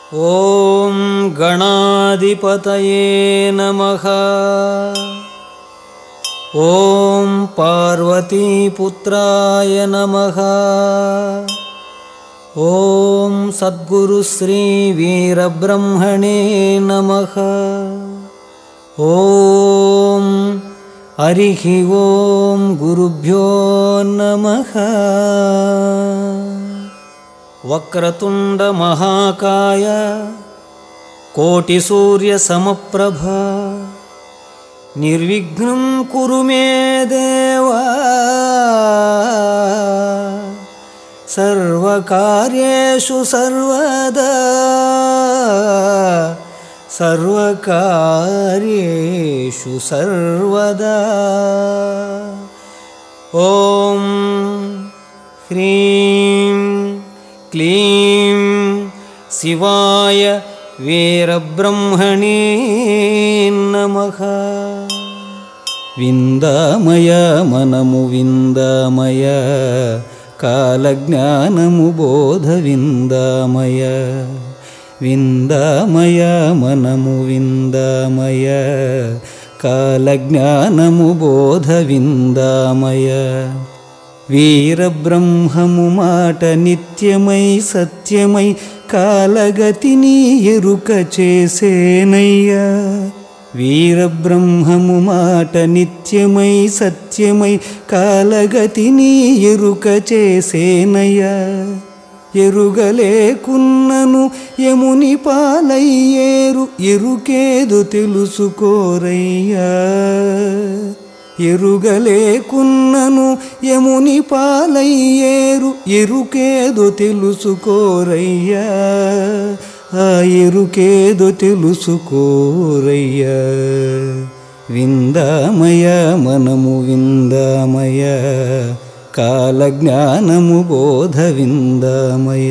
ॐ गणाधिपतये नमः ॐ पार्वतीपुत्राय नमः ॐ सद्गुरुश्रीवीरब्रह्मणे नमः ॐ हरिः ॐ गुरुभ्यो नमः वक्रतुण्डमहाकाय कोटिसूर्यसमप्रभ निर्विघ्नं कुरु मे देव सर्वकार्येषु सर्वदा सर्वकार्येषु सर्वदा ॐ ह्रीं क्लीं शिवाय वीरब्रह्मणे नमः విందామయ మనము విందామయ కాలజ్ఞానము బోధ విందామయ విందామయ మనము విందామయ కాలజ్ఞానము బోధ విందామయ వీరబ్రహ్మము మాట నిత్యమై సత్యమై కాలగతిని ఎరుక చేసేనయ్యా వీరబ్రహ్మము మాట నిత్యమై సత్యమై కాలగతిని ఎరుక చేసేనయ్యా ఎరుగలేకున్నను యముని పాలయ్యేరు ఎరుకేదు తెలుసుకోరయ్యా ఎరుగలేకున్నను యముని పాలయ్యేరు ఎరుకేదో తెలుసుకోరయ్యా ఆ ఎరుకేదో తెలుసుకోరయ్యా విందామయ మనము విందామయ కాలజ్ఞానము బోధ విందామయ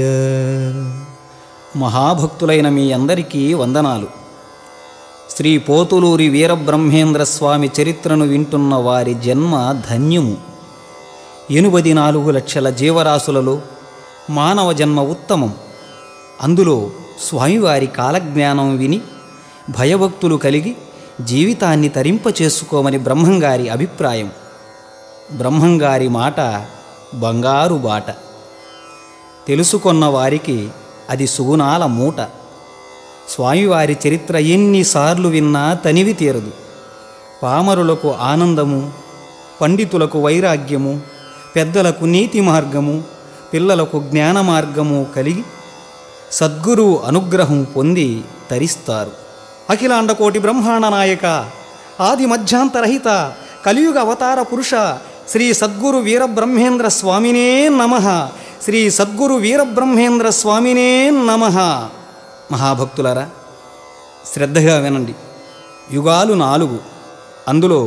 మహాభక్తులైన మీ అందరికీ వందనాలు శ్రీ పోతులూరి వీరబ్రహ్మేంద్ర స్వామి చరిత్రను వింటున్న వారి జన్మ ధన్యము ఎనుబది నాలుగు లక్షల జీవరాశులలో మానవ జన్మ ఉత్తమం అందులో స్వామివారి కాలజ్ఞానం విని భయభక్తులు కలిగి జీవితాన్ని తరింపచేసుకోమని బ్రహ్మంగారి అభిప్రాయం బ్రహ్మంగారి మాట బంగారు బాట తెలుసుకొన్న వారికి అది సుగుణాల మూట స్వామివారి చరిత్ర ఎన్నిసార్లు విన్నా తనివి తీరదు పామరులకు ఆనందము పండితులకు వైరాగ్యము పెద్దలకు నీతి మార్గము పిల్లలకు జ్ఞాన మార్గము కలిగి సద్గురువు అనుగ్రహం పొంది తరిస్తారు అఖిలాండకోటి బ్రహ్మాండ నాయక ఆది మధ్యాంతరహిత కలియుగ అవతార పురుష శ్రీ సద్గురు వీరబ్రహ్మేంద్ర స్వామినే నమ శ్రీ సద్గురు వీరబ్రహ్మేంద్ర స్వామినే నమ మహాభక్తులారా శ్రద్ధగా వినండి యుగాలు నాలుగు అందులో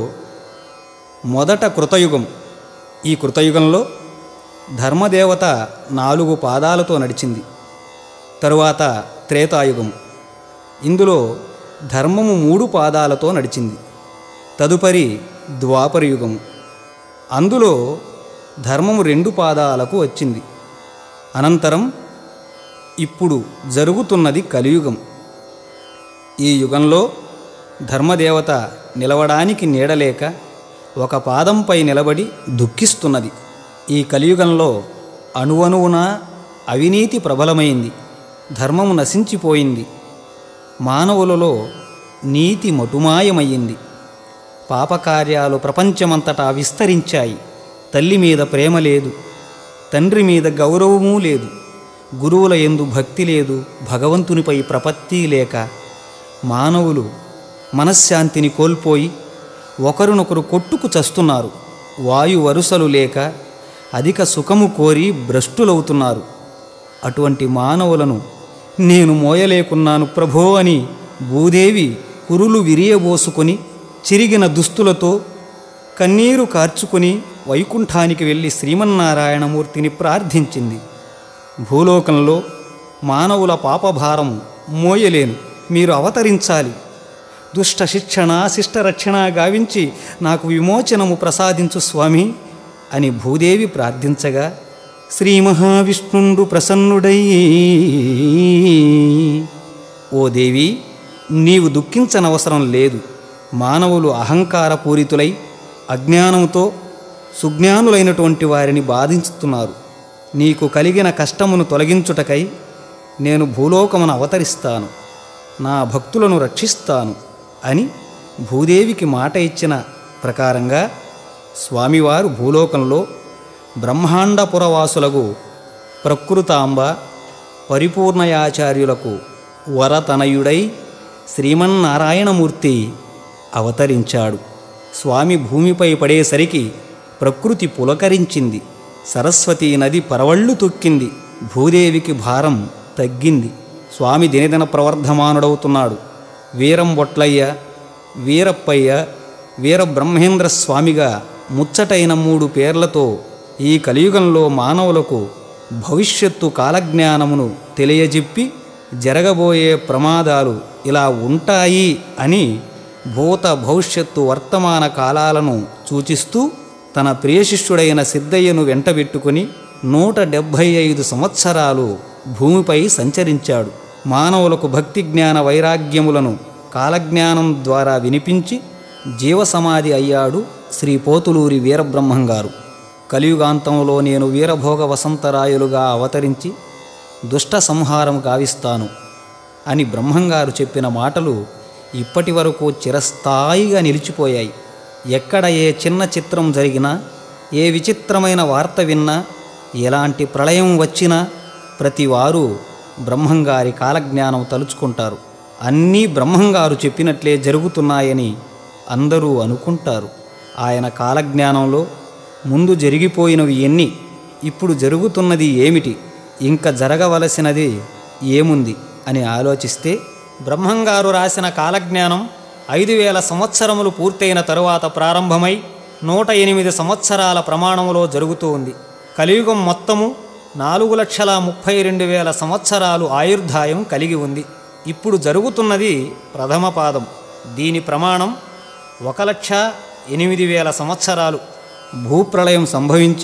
మొదట కృతయుగం ఈ కృతయుగంలో ధర్మదేవత నాలుగు పాదాలతో నడిచింది తరువాత త్రేతాయుగం ఇందులో ధర్మము మూడు పాదాలతో నడిచింది తదుపరి ద్వాపరయుగము అందులో ధర్మము రెండు పాదాలకు వచ్చింది అనంతరం ఇప్పుడు జరుగుతున్నది కలియుగం ఈ యుగంలో ధర్మదేవత నిలవడానికి నీడలేక ఒక పాదంపై నిలబడి దుఃఖిస్తున్నది ఈ కలియుగంలో అణువణువున అవినీతి ప్రబలమైంది ధర్మము నశించిపోయింది మానవులలో నీతి మటుమాయమయ్యింది పాపకార్యాలు ప్రపంచమంతటా విస్తరించాయి తల్లి మీద ప్రేమ లేదు తండ్రి మీద గౌరవమూ లేదు గురువుల ఎందు భక్తి లేదు భగవంతునిపై ప్రపత్తి లేక మానవులు మనశ్శాంతిని కోల్పోయి ఒకరినొకరు కొట్టుకు చస్తున్నారు వాయు వరుసలు లేక అధిక సుఖము కోరి భ్రష్టులవుతున్నారు అటువంటి మానవులను నేను మోయలేకున్నాను ప్రభో అని భూదేవి కురులు విరియబోసుకొని చిరిగిన దుస్తులతో కన్నీరు కార్చుకొని వైకుంఠానికి వెళ్ళి శ్రీమన్నారాయణమూర్తిని ప్రార్థించింది భూలోకంలో మానవుల పాపభారం మోయలేను మీరు అవతరించాలి దుష్ట శిక్షణ శిష్టరక్షణ గావించి నాకు విమోచనము ప్రసాదించు స్వామి అని భూదేవి ప్రార్థించగా శ్రీ మహావిష్ణుండు ప్రసన్నుడై ఓ దేవి నీవు దుఃఖించనవసరం లేదు మానవులు అహంకారపూరితులై అజ్ఞానంతో సుజ్ఞానులైనటువంటి వారిని బాధించుతున్నారు నీకు కలిగిన కష్టమును తొలగించుటకై నేను భూలోకమును అవతరిస్తాను నా భక్తులను రక్షిస్తాను అని భూదేవికి మాట ఇచ్చిన ప్రకారంగా స్వామివారు భూలోకంలో బ్రహ్మాండపురవాసులకు ప్రకృతాంబ పరిపూర్ణయాచార్యులకు వరతనయుడై శ్రీమన్నారాయణమూర్తి అవతరించాడు స్వామి భూమిపై పడేసరికి ప్రకృతి పులకరించింది సరస్వతీ నది పరవళ్ళు తొక్కింది భూదేవికి భారం తగ్గింది స్వామి దినదిన ప్రవర్ధమానుడవుతున్నాడు వీరం బొట్లయ్య వీరప్పయ్య వీరబ్రహ్మేంద్ర స్వామిగా ముచ్చటైన మూడు పేర్లతో ఈ కలియుగంలో మానవులకు భవిష్యత్తు కాలజ్ఞానమును తెలియజెప్పి జరగబోయే ప్రమాదాలు ఇలా ఉంటాయి అని భూత భవిష్యత్తు వర్తమాన కాలాలను సూచిస్తూ తన ప్రియశిష్యుడైన సిద్ధయ్యను వెంటబెట్టుకుని నూట డెబ్భై ఐదు సంవత్సరాలు భూమిపై సంచరించాడు మానవులకు భక్తి జ్ఞాన వైరాగ్యములను కాలజ్ఞానం ద్వారా వినిపించి జీవసమాధి అయ్యాడు శ్రీ పోతులూరి వీరబ్రహ్మం గారు కలియుగాంతంలో నేను వీరభోగ వసంతరాయులుగా అవతరించి దుష్ట సంహారం గావిస్తాను అని బ్రహ్మంగారు చెప్పిన మాటలు ఇప్పటి వరకు చిరస్థాయిగా నిలిచిపోయాయి ఎక్కడ ఏ చిన్న చిత్రం జరిగినా ఏ విచిత్రమైన వార్త విన్నా ఎలాంటి ప్రళయం వచ్చినా ప్రతివారు బ్రహ్మంగారి కాలజ్ఞానం తలుచుకుంటారు అన్నీ బ్రహ్మంగారు చెప్పినట్లే జరుగుతున్నాయని అందరూ అనుకుంటారు ఆయన కాలజ్ఞానంలో ముందు జరిగిపోయినవి ఎన్ని ఇప్పుడు జరుగుతున్నది ఏమిటి ఇంకా జరగవలసినది ఏముంది అని ఆలోచిస్తే బ్రహ్మంగారు రాసిన కాలజ్ఞానం ఐదు వేల సంవత్సరములు పూర్తయిన తరువాత ప్రారంభమై నూట ఎనిమిది సంవత్సరాల ప్రమాణములో జరుగుతూ ఉంది కలియుగం మొత్తము నాలుగు లక్షల ముప్పై రెండు వేల సంవత్సరాలు ఆయుర్దాయం కలిగి ఉంది ఇప్పుడు జరుగుతున్నది ప్రథమ పాదం దీని ప్రమాణం ఒక లక్ష ఎనిమిది వేల సంవత్సరాలు భూప్రళయం సంభవించి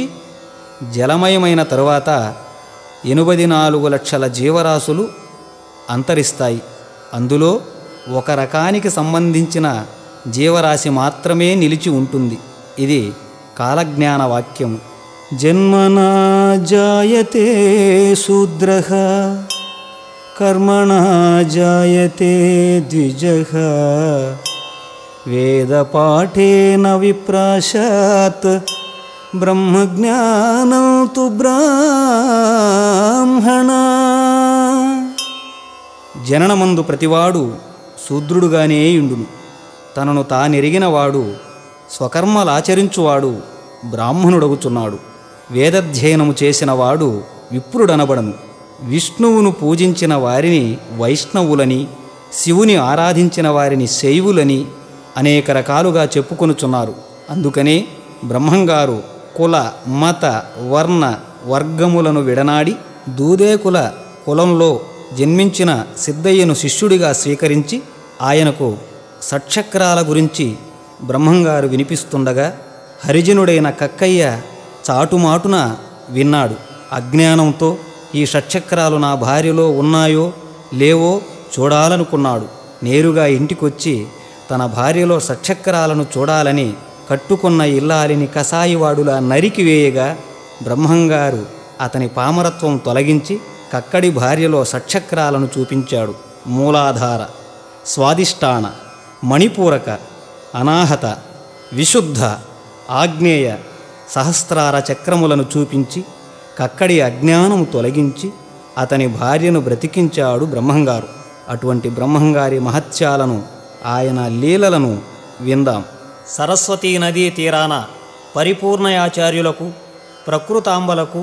జలమయమైన తరువాత ఎనభై నాలుగు లక్షల జీవరాశులు అంతరిస్తాయి అందులో ఒక రకానికి సంబంధించిన జీవరాశి మాత్రమే నిలిచి ఉంటుంది ఇది కాలజ్ఞాన వాక్యం జన్మనా జాయతే శూద్ర కర్మణా జాయతే ద్విజ వేదపాఠేన విప్రాశాత్ బ్రహ్మజ్ఞానం తు బ్రాహ్మణ జననమందు ప్రతివాడు శూద్రుడుగానే ఇండును తనను తానెరిగినవాడు స్వకర్మలాచరించువాడు బ్రాహ్మణుడగుచున్నాడు వేదధ్యయనము చేసినవాడు విప్రుడనబడను విష్ణువును పూజించిన వారిని వైష్ణవులని శివుని ఆరాధించిన వారిని శైవులని అనేక రకాలుగా చెప్పుకొనుచున్నారు అందుకనే బ్రహ్మంగారు కుల మత వర్ణ వర్గములను విడనాడి దూదేకుల కులంలో జన్మించిన సిద్ధయ్యను శిష్యుడిగా స్వీకరించి ఆయనకు సట్చక్రాల గురించి బ్రహ్మంగారు వినిపిస్తుండగా హరిజనుడైన కక్కయ్య చాటుమాటున విన్నాడు అజ్ఞానంతో ఈ షట్చక్రాలు నా భార్యలో ఉన్నాయో లేవో చూడాలనుకున్నాడు నేరుగా ఇంటికొచ్చి తన భార్యలో షట్చక్రాలను చూడాలని కట్టుకున్న ఇల్లాలిని కసాయివాడులా నరికివేయగా బ్రహ్మంగారు అతని పామరత్వం తొలగించి కక్కడి భార్యలో షట్చక్రాలను చూపించాడు మూలాధార స్వాదిష్టాన మణిపూరక అనాహత విశుద్ధ ఆగ్నేయ సహస్రార చక్రములను చూపించి కక్కడి అజ్ఞానము తొలగించి అతని భార్యను బ్రతికించాడు బ్రహ్మంగారు అటువంటి బ్రహ్మంగారి మహత్యాలను ఆయన లీలలను విందాం సరస్వతీ నదీ తీరాన పరిపూర్ణయాచార్యులకు ప్రకృతాంబలకు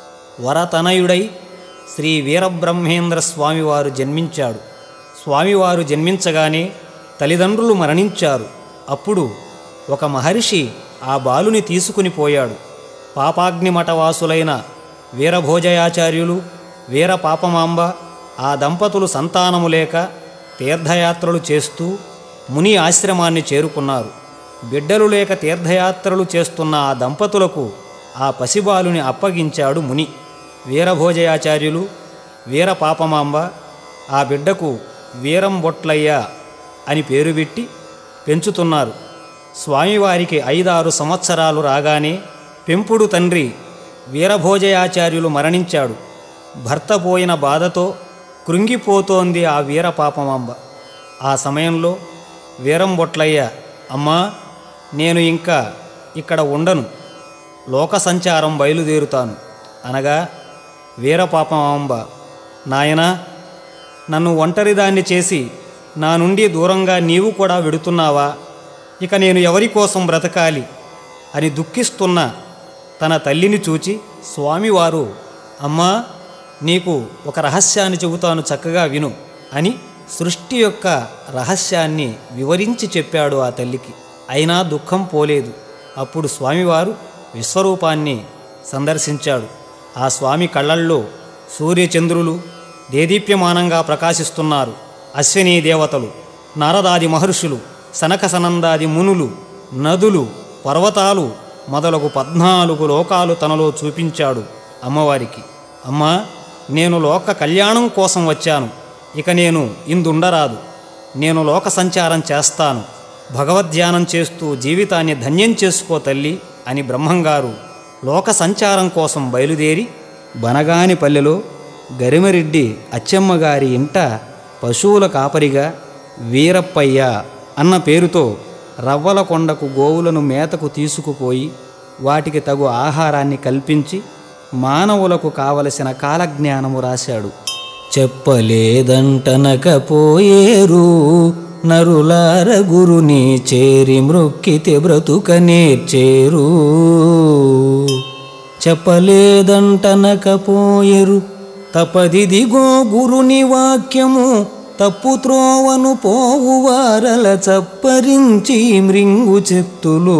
వరతనయుడై శ్రీ వీరబ్రహ్మేంద్ర స్వామివారు జన్మించాడు స్వామివారు జన్మించగానే తల్లిదండ్రులు మరణించారు అప్పుడు ఒక మహర్షి ఆ బాలుని తీసుకుని పోయాడు పాపాగ్నిమఠవాసులైన వీరభోజయాచార్యులు వీర పాపమాంబ ఆ దంపతులు సంతానము లేక తీర్థయాత్రలు చేస్తూ ముని ఆశ్రమాన్ని చేరుకున్నారు బిడ్డలు లేక తీర్థయాత్రలు చేస్తున్న ఆ దంపతులకు ఆ పసిబాలుని అప్పగించాడు ముని వీరభోజయాచార్యులు వీర పాపమాంబ ఆ బిడ్డకు వీరం బొట్లయ్య అని పేరు పెట్టి పెంచుతున్నారు స్వామివారికి ఐదారు సంవత్సరాలు రాగానే పెంపుడు తండ్రి వీరభోజయాచార్యులు మరణించాడు భర్త పోయిన బాధతో కృంగిపోతోంది ఆ వీరపాపమాంబ ఆ సమయంలో వీరం బొట్లయ్య అమ్మా నేను ఇంకా ఇక్కడ ఉండను లోక సంచారం బయలుదేరుతాను అనగా వీరపాపమాంబ నాయనా నన్ను ఒంటరిదాన్ని చేసి నా నుండి దూరంగా నీవు కూడా వెడుతున్నావా ఇక నేను ఎవరి కోసం బ్రతకాలి అని దుఃఖిస్తున్న తన తల్లిని చూచి స్వామివారు అమ్మా నీకు ఒక రహస్యాన్ని చెబుతాను చక్కగా విను అని సృష్టి యొక్క రహస్యాన్ని వివరించి చెప్పాడు ఆ తల్లికి అయినా దుఃఖం పోలేదు అప్పుడు స్వామివారు విశ్వరూపాన్ని సందర్శించాడు ఆ స్వామి కళ్ళల్లో సూర్యచంద్రులు దేదీప్యమానంగా ప్రకాశిస్తున్నారు అశ్విని దేవతలు నారదాది మహర్షులు సనక సనందాది మునులు నదులు పర్వతాలు మొదలగు పద్నాలుగు లోకాలు తనలో చూపించాడు అమ్మవారికి అమ్మా నేను లోక కళ్యాణం కోసం వచ్చాను ఇక నేను ఇందుండరాదు నేను లోక సంచారం చేస్తాను భగవద్ధ్యానం చేస్తూ జీవితాన్ని ధన్యం చేసుకో తల్లి అని బ్రహ్మంగారు లోక సంచారం కోసం బయలుదేరి బనగాని పల్లెలో గరిమరెడ్డి అచ్చమ్మగారి ఇంట పశువుల కాపరిగా వీరప్పయ్య అన్న పేరుతో రవ్వల కొండకు గోవులను మేతకు తీసుకుపోయి వాటికి తగు ఆహారాన్ని కల్పించి మానవులకు కావలసిన కాలజ్ఞానము రాశాడు చెప్పలేదంటనకపోయేరు నరులార గురుని చేరి మృక్కితే బ్రతుక నేర్చేరు చెప్పలేదంటనకపోయేరు తపదిదిగో గురుని వాక్యము తప్పు త్రోవను పోవు వారల చప్పరించి మృంగు చెత్తులు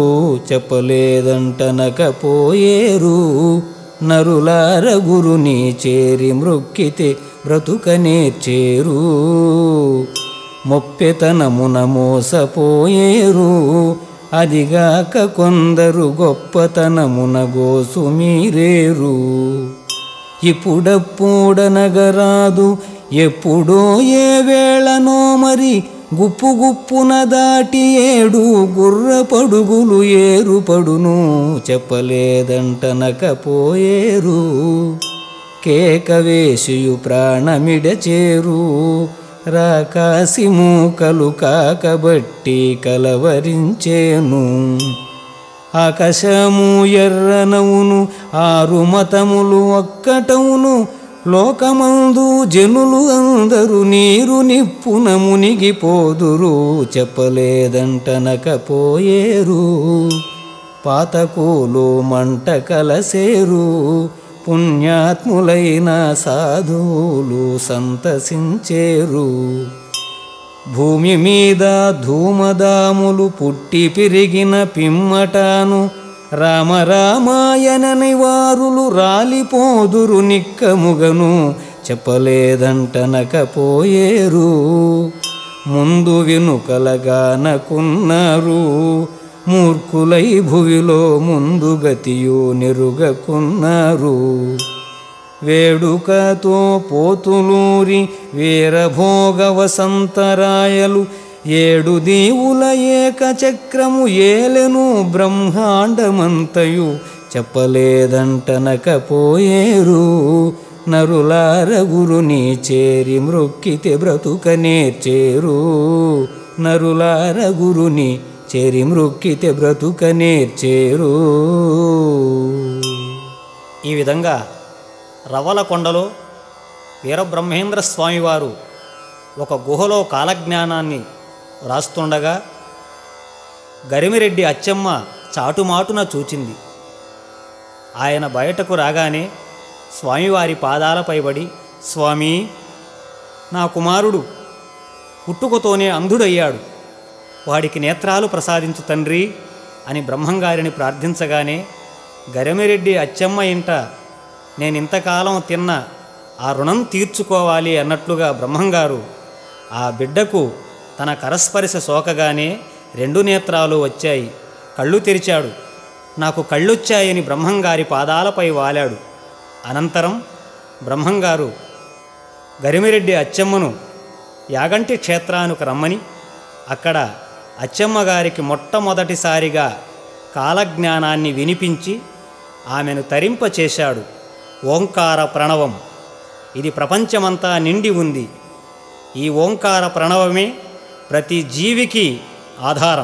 చెప్పలేదంటనకపోయేరు నరులార గురుని చేరి మృక్కితే బ్రతుక నేర్చేరు మొప్పెతనమున మోసపోయేరు అదిగాక కొందరు గొప్పతనమున గోసు మీరేరు ఇప్పుడప్పుడనగరాదు ఎప్పుడో ఏ వేళనో మరి గుప్పు గుప్పున దాటి ఏడు గుర్ర పడుగులు ఏరుపడును చెప్పలేదంటనకపోయేరు కేక వేసియు ప్రాణమిడచేరు రాకాసి మూకలు కాకబట్టి కలవరించేను ఆకాశము ఎర్రనవును ఆరు మతములు ఒక్కటవును లోకమందు జనులు అందరూ నీరు నిప్పున మునిగిపోదురు చెప్పలేదంటనకపోయేరు పాతకూలు మంట కలసేరు పుణ్యాత్ములైన సాధువులు సంతసించేరు భూమి మీద ధూమదాములు పుట్టి పెరిగిన పిమ్మటాను రామరామాయణని వారులు రాలిపోదురు నిక్కముగను చెప్పలేదంటనకపోయేరు ముందు వెనుకలగానకున్నారు మూర్ఖులై భువిలో ముందు గతియు నెరుగకున్నారు వేడుకతో పోతులూరి వీరభోగ వసంతరాయలు ఏడు దీవుల ఏకచక్రము ఏలెను బ్రహ్మాండమంతయు చెప్పలేదంటనకపోయేరు నరులార గురుని చేరి మృక్కితే బ్రతుక నేర్చేరు నరులార గురుని చేరి మృక్కితే బ్రతుక నేర్చేరు ఈ విధంగా రవ్వలకొండలో వీరబ్రహ్మేంద్ర స్వామివారు ఒక గుహలో కాలజ్ఞానాన్ని వ్రాస్తుండగా గరిమిరెడ్డి అచ్చమ్మ చాటుమాటున చూచింది ఆయన బయటకు రాగానే స్వామివారి పాదాలపై పడి స్వామి నా కుమారుడు పుట్టుకతోనే అంధుడయ్యాడు వాడికి నేత్రాలు ప్రసాదించు తండ్రి అని బ్రహ్మంగారిని ప్రార్థించగానే గరిమిరెడ్డి అచ్చమ్మ ఇంట నేను ఇంతకాలం తిన్న ఆ రుణం తీర్చుకోవాలి అన్నట్లుగా బ్రహ్మంగారు ఆ బిడ్డకు తన కరస్పరిశ సోకగానే రెండు నేత్రాలు వచ్చాయి కళ్ళు తెరిచాడు నాకు కళ్ళొచ్చాయని బ్రహ్మంగారి పాదాలపై వాలాడు అనంతరం బ్రహ్మంగారు గరిమిరెడ్డి అచ్చమ్మను యాగంటి క్షేత్రానికి రమ్మని అక్కడ అచ్చమ్మగారికి మొట్టమొదటిసారిగా కాలజ్ఞానాన్ని వినిపించి ఆమెను తరింపచేశాడు ఓంకార ప్రణవం ఇది ప్రపంచమంతా నిండి ఉంది ఈ ఓంకార ప్రణవమే ప్రతి జీవికి ఆధారం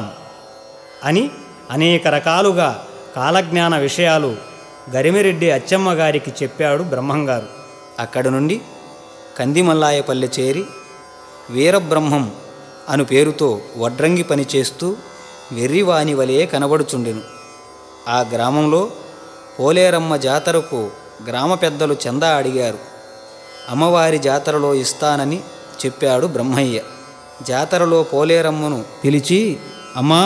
అని అనేక రకాలుగా కాలజ్ఞాన విషయాలు గరిమిరెడ్డి అచ్చమ్మ గారికి చెప్పాడు బ్రహ్మంగారు అక్కడి నుండి కందిమల్లాయపల్లె చేరి వీరబ్రహ్మం అను పేరుతో వడ్రంగి పని చేస్తూ వెర్రివాని వలె కనబడుచుండెను ఆ గ్రామంలో పోలేరమ్మ జాతరకు గ్రామ పెద్దలు చందా అడిగారు అమ్మవారి జాతరలో ఇస్తానని చెప్పాడు బ్రహ్మయ్య జాతరలో పోలేరమ్మను పిలిచి అమ్మా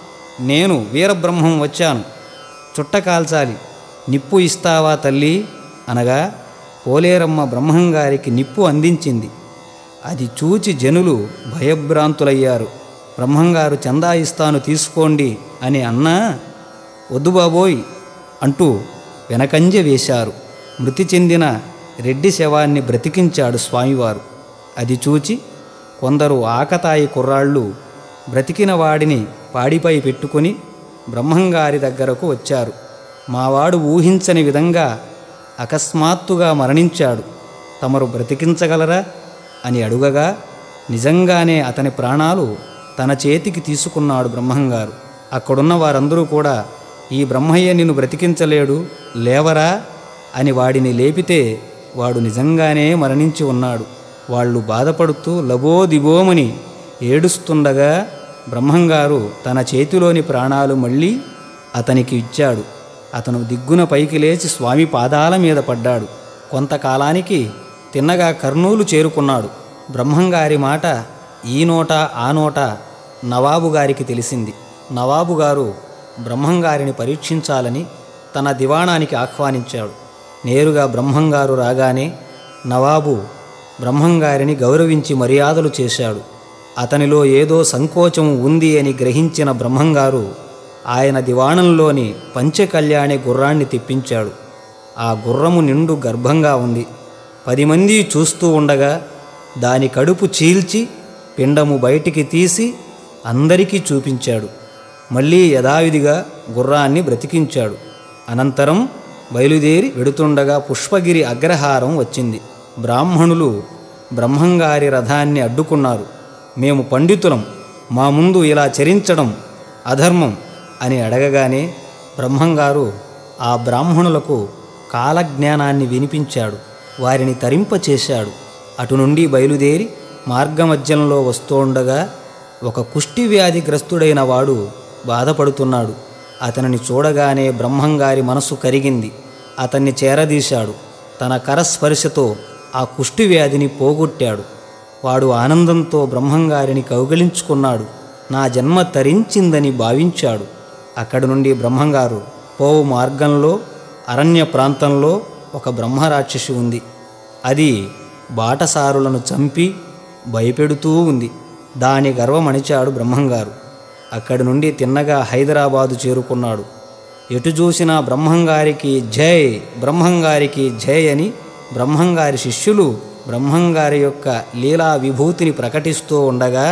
నేను వీరబ్రహ్మం వచ్చాను చుట్ట కాల్చాలి నిప్పు ఇస్తావా తల్లి అనగా పోలేరమ్మ బ్రహ్మంగారికి నిప్పు అందించింది అది చూచి జనులు భయభ్రాంతులయ్యారు బ్రహ్మంగారు చందా ఇస్తాను తీసుకోండి అని అన్నా వద్దు బాబోయ్ అంటూ వెనకంజ వేశారు మృతి చెందిన రెడ్డి శవాన్ని బ్రతికించాడు స్వామివారు అది చూచి కొందరు ఆకతాయి కుర్రాళ్ళు బ్రతికిన వాడిని పాడిపై పెట్టుకొని బ్రహ్మంగారి దగ్గరకు వచ్చారు మావాడు ఊహించని విధంగా అకస్మాత్తుగా మరణించాడు తమరు బ్రతికించగలరా అని అడుగగా నిజంగానే అతని ప్రాణాలు తన చేతికి తీసుకున్నాడు బ్రహ్మంగారు అక్కడున్న వారందరూ కూడా ఈ బ్రహ్మయ్య నిన్ను బ్రతికించలేడు లేవరా అని వాడిని లేపితే వాడు నిజంగానే మరణించి ఉన్నాడు వాళ్ళు బాధపడుతూ లబోదిబోమని ఏడుస్తుండగా బ్రహ్మంగారు తన చేతిలోని ప్రాణాలు మళ్ళీ అతనికి ఇచ్చాడు అతను దిగ్గున పైకి లేచి స్వామి పాదాల మీద పడ్డాడు కొంతకాలానికి తిన్నగా కర్నూలు చేరుకున్నాడు బ్రహ్మంగారి మాట ఈ నోట ఆ నోట నవాబు గారికి తెలిసింది నవాబు గారు బ్రహ్మంగారిని పరీక్షించాలని తన దివాణానికి ఆహ్వానించాడు నేరుగా బ్రహ్మంగారు రాగానే నవాబు బ్రహ్మంగారిని గౌరవించి మర్యాదలు చేశాడు అతనిలో ఏదో సంకోచం ఉంది అని గ్రహించిన బ్రహ్మంగారు ఆయన దివాణంలోని పంచకళ్యాణి గుర్రాన్ని తెప్పించాడు ఆ గుర్రము నిండు గర్భంగా ఉంది పది మంది చూస్తూ ఉండగా దాని కడుపు చీల్చి పిండము బయటికి తీసి అందరికీ చూపించాడు మళ్ళీ యథావిధిగా గుర్రాన్ని బ్రతికించాడు అనంతరం బయలుదేరి వెడుతుండగా పుష్పగిరి అగ్రహారం వచ్చింది బ్రాహ్మణులు బ్రహ్మంగారి రథాన్ని అడ్డుకున్నారు మేము పండితులం మా ముందు ఇలా చరించడం అధర్మం అని అడగగానే బ్రహ్మంగారు ఆ బ్రాహ్మణులకు కాలజ్ఞానాన్ని వినిపించాడు వారిని తరింపచేశాడు అటు నుండి బయలుదేరి మార్గమధ్యంలో వస్తూండగా ఒక కుష్టి వ్యాధిగ్రస్తుడైన వాడు బాధపడుతున్నాడు అతనిని చూడగానే బ్రహ్మంగారి మనసు కరిగింది అతన్ని చేరదీశాడు తన కరస్పర్శతో ఆ కుష్టి వ్యాధిని పోగొట్టాడు వాడు ఆనందంతో బ్రహ్మంగారిని కౌగిలించుకున్నాడు నా జన్మ తరించిందని భావించాడు అక్కడి నుండి బ్రహ్మంగారు పోవు మార్గంలో అరణ్య ప్రాంతంలో ఒక బ్రహ్మరాక్షసి ఉంది అది బాటసారులను చంపి భయపెడుతూ ఉంది దాని గర్వమణిచాడు బ్రహ్మంగారు అక్కడి నుండి తిన్నగా హైదరాబాదు చేరుకున్నాడు ఎటు చూసినా బ్రహ్మంగారికి జై బ్రహ్మంగారికి జై అని బ్రహ్మంగారి శిష్యులు బ్రహ్మంగారి యొక్క లీలా విభూతిని ప్రకటిస్తూ ఉండగా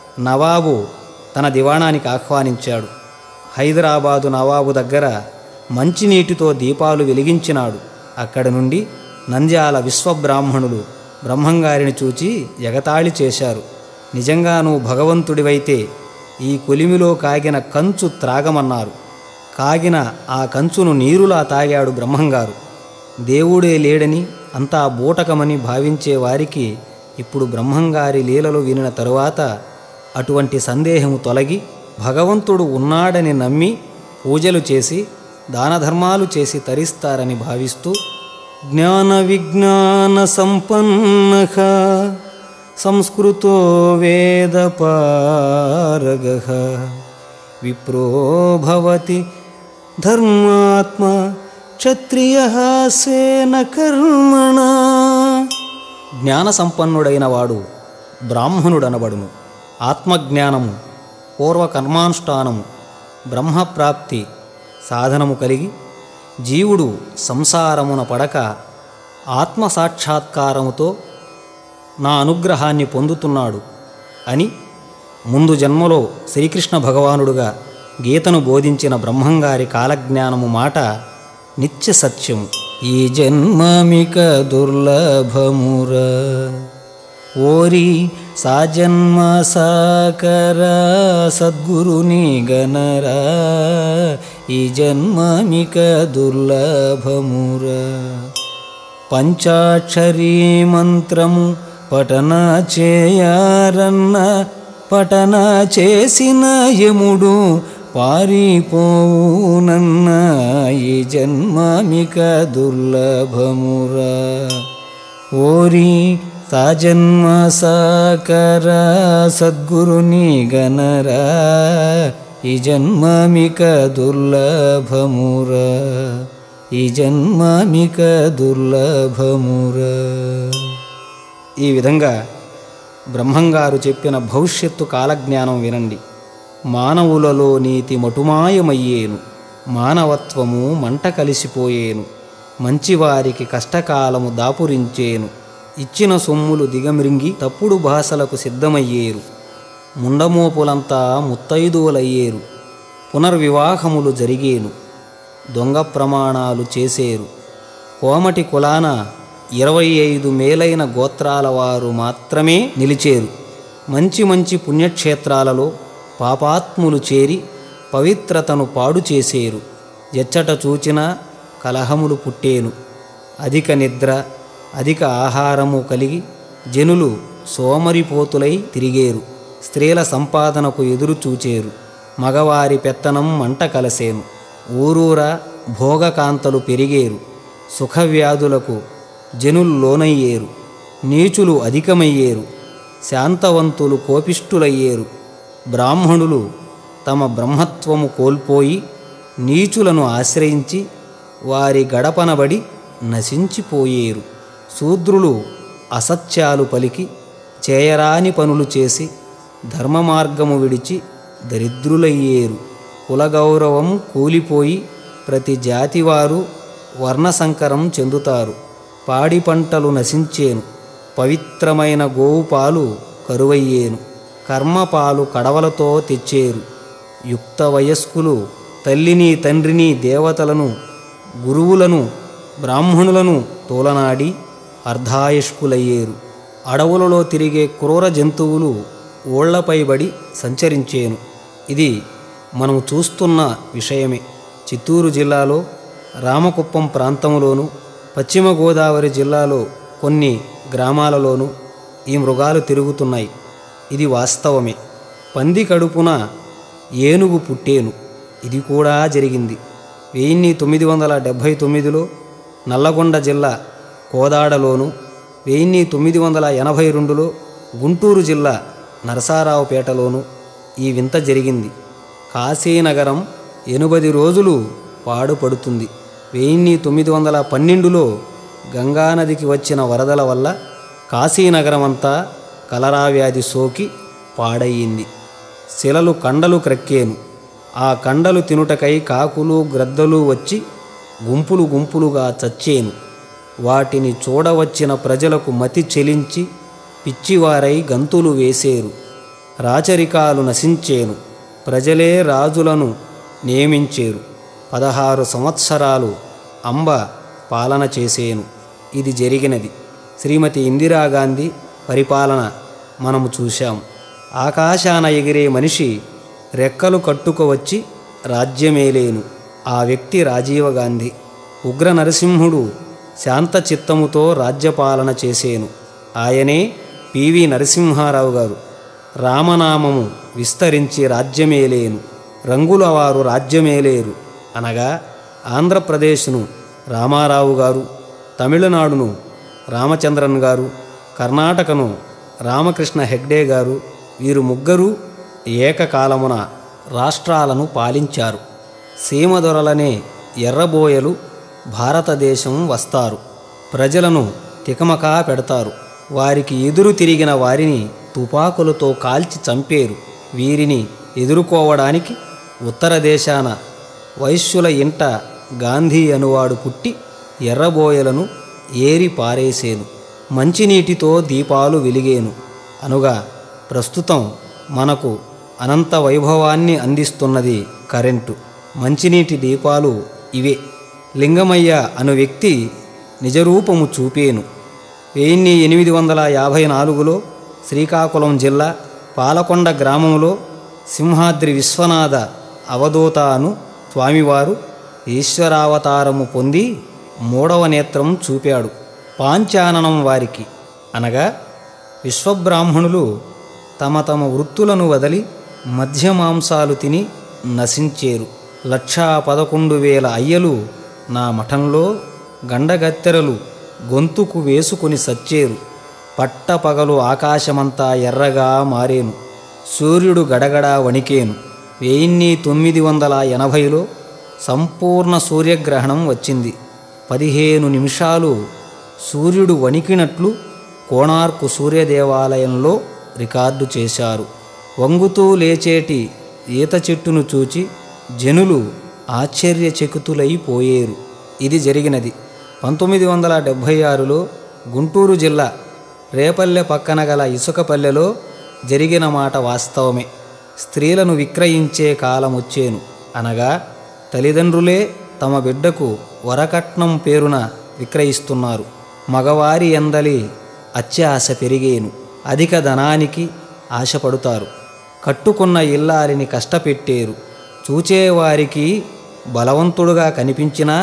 నవాబు తన దివాణానికి ఆహ్వానించాడు హైదరాబాదు నవాబు దగ్గర మంచినీటితో దీపాలు వెలిగించినాడు అక్కడి నుండి నంద్యాల విశ్వబ్రాహ్మణులు బ్రహ్మంగారిని చూచి ఎగతాళి చేశారు నిజంగా నువ్వు భగవంతుడివైతే ఈ కొలిమిలో కాగిన కంచు త్రాగమన్నారు కాగిన ఆ కంచును నీరులా తాగాడు బ్రహ్మంగారు దేవుడే లేడని అంతా బూటకమని భావించే వారికి ఇప్పుడు బ్రహ్మంగారి లీలలు వినిన తరువాత అటువంటి సందేహము తొలగి భగవంతుడు ఉన్నాడని నమ్మి పూజలు చేసి దానధర్మాలు చేసి తరిస్తారని భావిస్తూ జ్ఞాన విజ్ఞాన సంపన్న సంస్కృతో వేదపారగ విప్రో భవతి ధర్మాత్మ క్షత్రియ స్వేన కర్మణ జ్ఞాన సంపన్నుడైన వాడు బ్రాహ్మణుడనబడును ఆత్మజ్ఞానము పూర్వకర్మానుష్ఠానము బ్రహ్మప్రాప్తి సాధనము కలిగి జీవుడు సంసారమున పడక ఆత్మసాక్షాత్కారముతో నా అనుగ్రహాన్ని పొందుతున్నాడు అని ముందు జన్మలో శ్రీకృష్ణ భగవానుడుగా గీతను బోధించిన బ్రహ్మంగారి కాలజ్ఞానము మాట నిత్య సత్యము ఈ జన్మమిక దుర్లభమురా ఓరి సాజన్మ సాకర సద్గురుని గణరా ఈ జన్మమిక దుర్లభమురా పంచాక్షరీ మంత్రము పఠన చేయరన్న పఠన చేసిన యముడు పారిపోవునన్న ఈ జన్మమిక దుర్లభమురా ఓరి సాజన్మ సాకర సద్గురుని గణరా ఈ జన్మమిక దుర్లభమురా ఈ జన్మమిక దుర్లభమురా ఈ విధంగా బ్రహ్మంగారు చెప్పిన భవిష్యత్తు కాలజ్ఞానం వినండి మానవులలో నీతి మటుమాయమయ్యేను మానవత్వము మంట కలిసిపోయేను మంచివారికి కష్టకాలము దాపురించేను ఇచ్చిన సొమ్ములు దిగమిరింగి తప్పుడు భాషలకు సిద్ధమయ్యేరు ముండమోపులంతా ముత్తైదువులయ్యేరు పునర్వివాహములు జరిగేను దొంగ ప్రమాణాలు చేసేరు కోమటి కులాన ఇరవై ఐదు మేలైన గోత్రాల వారు మాత్రమే నిలిచేరు మంచి మంచి పుణ్యక్షేత్రాలలో పాపాత్ములు చేరి పవిత్రతను పాడు చేసేరు ఎచ్చట చూచినా కలహములు పుట్టేను అధిక నిద్ర అధిక ఆహారము కలిగి జనులు సోమరిపోతులై తిరిగేరు స్త్రీల సంపాదనకు ఎదురు చూచేరు మగవారి పెత్తనం మంట కలసేను ఊరూరా భోగకాంతలు పెరిగేరు సుఖవ్యాధులకు జనులు లోనయ్యేరు నీచులు అధికమయ్యేరు శాంతవంతులు కోపిష్ఠులయ్యేరు బ్రాహ్మణులు తమ బ్రహ్మత్వము కోల్పోయి నీచులను ఆశ్రయించి వారి గడపనబడి నశించిపోయేరు శూద్రులు అసత్యాలు పలికి చేయరాని పనులు చేసి ధర్మ మార్గము విడిచి దరిద్రులయ్యేరు కులగౌరవం కూలిపోయి ప్రతి జాతివారు వర్ణసంకరం చెందుతారు పాడి పంటలు నశించేను పవిత్రమైన గోవు పాలు కరువయ్యేను కర్మపాలు కడవలతో తెచ్చేరు యుక్త వయస్కులు తల్లిని తండ్రిని దేవతలను గురువులను బ్రాహ్మణులను తోలనాడి అర్ధాయుష్కులయ్యేరు అడవులలో తిరిగే క్రూర జంతువులు ఓళ్లపై బడి సంచరించేను ఇది మనం చూస్తున్న విషయమే చిత్తూరు జిల్లాలో రామకుప్పం ప్రాంతంలోను పశ్చిమ గోదావరి జిల్లాలో కొన్ని గ్రామాలలోనూ ఈ మృగాలు తిరుగుతున్నాయి ఇది వాస్తవమే పంది కడుపున ఏనుగు పుట్టేను ఇది కూడా జరిగింది వెయ్యిన్ని తొమ్మిది వందల డెబ్భై తొమ్మిదిలో నల్లగొండ జిల్లా కోదాడలోను వెయ్యిన్ని తొమ్మిది వందల ఎనభై రెండులో గుంటూరు జిల్లా నరసారావుపేటలోను ఈ వింత జరిగింది కాశీనగరం ఎనుబది రోజులు పాడుపడుతుంది వెయ్యిన్ని తొమ్మిది వందల పన్నెండులో గంగానదికి వచ్చిన వరదల వల్ల కాశీనగరమంతా కలరా వ్యాధి సోకి పాడయింది శిలలు కండలు క్రక్కేను ఆ కండలు తినుటకై కాకులు గ్రద్దలు వచ్చి గుంపులు గుంపులుగా చచ్చేను వాటిని చూడవచ్చిన ప్రజలకు మతి చెలించి పిచ్చివారై గంతులు వేసేరు రాచరికాలు నశించేను ప్రజలే రాజులను నియమించేరు పదహారు సంవత్సరాలు అంబ పాలన చేసేను ఇది జరిగినది శ్రీమతి ఇందిరాగాంధీ పరిపాలన మనము చూశాం ఆకాశాన ఎగిరే మనిషి రెక్కలు కట్టుకువచ్చి రాజ్యమేలేను ఆ వ్యక్తి రాజీవ గాంధీ ఉగ్ర నరసింహుడు శాంత చిత్తముతో రాజ్యపాలన చేసేను ఆయనే పివి నరసింహారావు గారు రామనామము విస్తరించి రాజ్యమేలేను రంగుల వారు రాజ్యమేలేరు అనగా ఆంధ్రప్రదేశ్ను రామారావు గారు తమిళనాడును రామచంద్రన్ గారు కర్ణాటకను రామకృష్ణ హెగ్డే గారు వీరు ముగ్గురు ఏకకాలమున రాష్ట్రాలను పాలించారు సీమదొరలనే ఎర్రబోయలు భారతదేశం వస్తారు ప్రజలను తికమకా పెడతారు వారికి ఎదురు తిరిగిన వారిని తుపాకులతో కాల్చి చంపేరు వీరిని ఎదుర్కోవడానికి ఉత్తర దేశాన వైశ్యుల ఇంట గాంధీ అనువాడు పుట్టి ఎర్రబోయలను ఏరి పారేసేను మంచినీటితో దీపాలు వెలిగేను అనుగా ప్రస్తుతం మనకు అనంత వైభవాన్ని అందిస్తున్నది కరెంటు మంచినీటి దీపాలు ఇవే లింగమయ్య అను వ్యక్తి నిజరూపము చూపేను వెయ్యి ఎనిమిది వందల యాభై నాలుగులో శ్రీకాకుళం జిల్లా పాలకొండ గ్రామంలో సింహాద్రి విశ్వనాథ అవధూత అను స్వామివారు ఈశ్వరావతారము పొంది మూడవ నేత్రం చూపాడు పాంచాననం వారికి అనగా విశ్వబ్రాహ్మణులు తమ తమ వృత్తులను వదిలి మధ్యమాంసాలు తిని నశించేరు లక్షా పదకొండు వేల అయ్యలు నా మఠంలో గండగత్తెరలు గొంతుకు వేసుకుని సచ్చేరు పట్టపగలు ఆకాశమంతా ఎర్రగా మారేను సూర్యుడు గడగడా వణికేను వెయ్యిన్ని తొమ్మిది వందల ఎనభైలో సంపూర్ణ సూర్యగ్రహణం వచ్చింది పదిహేను నిమిషాలు సూర్యుడు వణికినట్లు కోణార్కు సూర్యదేవాలయంలో రికార్డు చేశారు వంగుతూ లేచేటి ఈత చెట్టును చూచి జనులు ఆశ్చర్యచకితులైపోయేరు ఇది జరిగినది పంతొమ్మిది వందల డెబ్భై ఆరులో గుంటూరు జిల్లా రేపల్లె పక్కన గల ఇసుకపల్లెలో జరిగిన మాట వాస్తవమే స్త్రీలను విక్రయించే కాలం వచ్చేను అనగా తల్లిదండ్రులే తమ బిడ్డకు వరకట్నం పేరున విక్రయిస్తున్నారు మగవారి ఎందలి అత్యాశ పెరిగేను అధిక ధనానికి ఆశపడుతారు కట్టుకున్న ఇల్లారిని కష్టపెట్టేరు చూచేవారికి బలవంతుడుగా కనిపించినా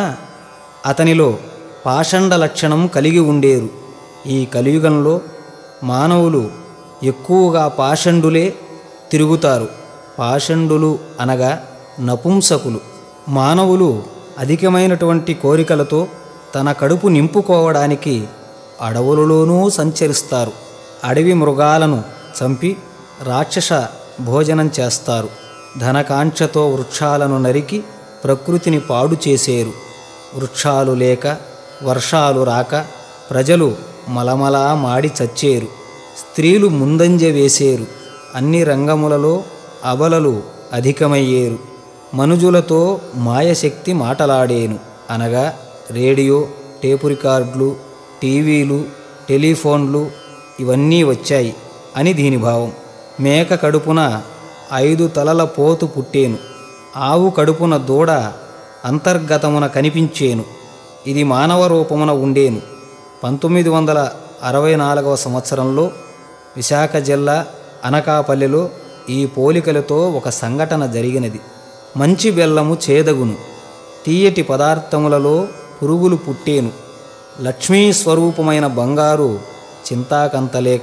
అతనిలో పాషండ లక్షణం కలిగి ఉండేరు ఈ కలియుగంలో మానవులు ఎక్కువగా పాషండులే తిరుగుతారు పాషండులు అనగా నపుంసకులు మానవులు అధికమైనటువంటి కోరికలతో తన కడుపు నింపుకోవడానికి అడవులలోనూ సంచరిస్తారు అడవి మృగాలను చంపి రాక్షస భోజనం చేస్తారు ధనకాంక్షతో వృక్షాలను నరికి ప్రకృతిని పాడు చేసేరు వృక్షాలు లేక వర్షాలు రాక ప్రజలు మలమలా మాడి చచ్చేరు స్త్రీలు ముందంజ వేసేరు అన్ని రంగములలో అబలలు అధికమయ్యేరు మనుజులతో మాయశక్తి మాటలాడేను అనగా రేడియో టేపు రికార్డులు టీవీలు టెలిఫోన్లు ఇవన్నీ వచ్చాయి అని దీని భావం మేక కడుపున ఐదు తలల పోతు పుట్టేను ఆవు కడుపున దూడ అంతర్గతమున కనిపించేను ఇది మానవ రూపమున ఉండేను పంతొమ్మిది వందల అరవై నాలుగవ సంవత్సరంలో విశాఖ జిల్లా అనకాపల్లిలో ఈ పోలికలతో ఒక సంఘటన జరిగినది మంచి బెల్లము చేదగును తీయటి పదార్థములలో పురుగులు పుట్టేను లక్ష్మీ స్వరూపమైన బంగారు చింతాకంతలేక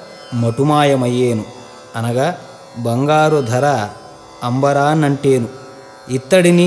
మటుమాయమయ్యేను అనగా బంగారు ధర అంబరాన్నంటేను ఇత్తడిని